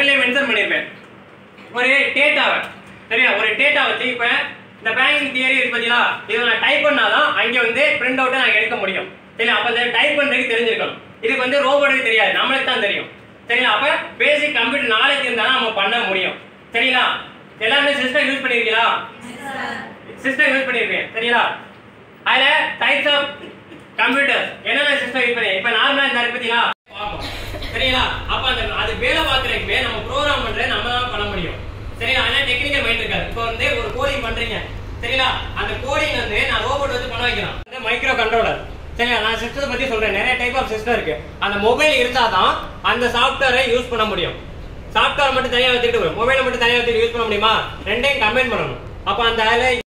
தமிழ்லயே மென்ஷன் பண்ணியிருப்பேன் ஒரு டேட்டாவை சரியா ஒரு டேட்டா வச்சு இப்போ இந்த பேங்கிங் தியரி இருக்கு பார்த்தீங்களா இதை நான் டைப் பண்ணாதான் அங்கே வந்து பிரிண்ட் அவுட்டை நான் எடுக்க முடியும் சரியா அப்போ இந்த டைப் பண்ணுறதுக்கு தெரிஞ்சிருக்கணும் இதுக்கு வந்து ரோபோட்டுக்கு தெரியாது நம்மளுக்கு தான் தெரியும் சரிங்களா அப்போ பேசிக் கம்ப்யூட்டர் நாலேஜ் இருந்தால் தான் நம்ம பண்ண முடியும் சரிங்களா எல்லாருமே சிஸ்டம் யூஸ் பண்ணியிருக்கீங்களா சிஸ்டம் யூஸ் பண்ணியிருக்கேன் சரிங்களா அதில் டைப்ஸ் ஆஃப் கம்ப்யூட்டர் என்னென்ன சிஸ்டம் யூஸ் பண்ணி இப்போ நார்மலாக இந்த இருக்கு பார்த்தீங்களா பார்ப்போம் சரிங்களா அப்போ அந்த அது வேலை பார்க்குறதுக்கு நம்ம ப்ரோக்ராம் பண்ணுறது நம்ம தான் பண்ண முடியும் சரிங்களா அதனால டெக்னிக்கல் மைண்ட் இருக்காது இப்போ வந்து ஒரு கோடிங் பண்றீங்க சரிங்களா அந்த கோடிங் வந்து நான் ரோபோட் வச்சு பண்ண வைக்கிறேன் இந்த மைக்ரோ கண்ட்ரோலர் சரிங்களா நான் சிஸ்டத்தை பத்தி சொல்றேன் நிறைய டைப் ஆஃப் சிஸ்டம் இருக்கு அந்த மொபைல் இருந்தாதான் அந்த சாஃப்ட்வேரை யூஸ் பண்ண முடியும் சாஃப்ட்வேர் மட்டும் தனியா வச்சுக்கிட்டு மொபைலை மட்டும் தனியா வச்சுட்டு யூஸ் பண்ண முடியுமா ரெண்டையும் கம்பைன் பண்ணணும் அப்ப அந்த அதில்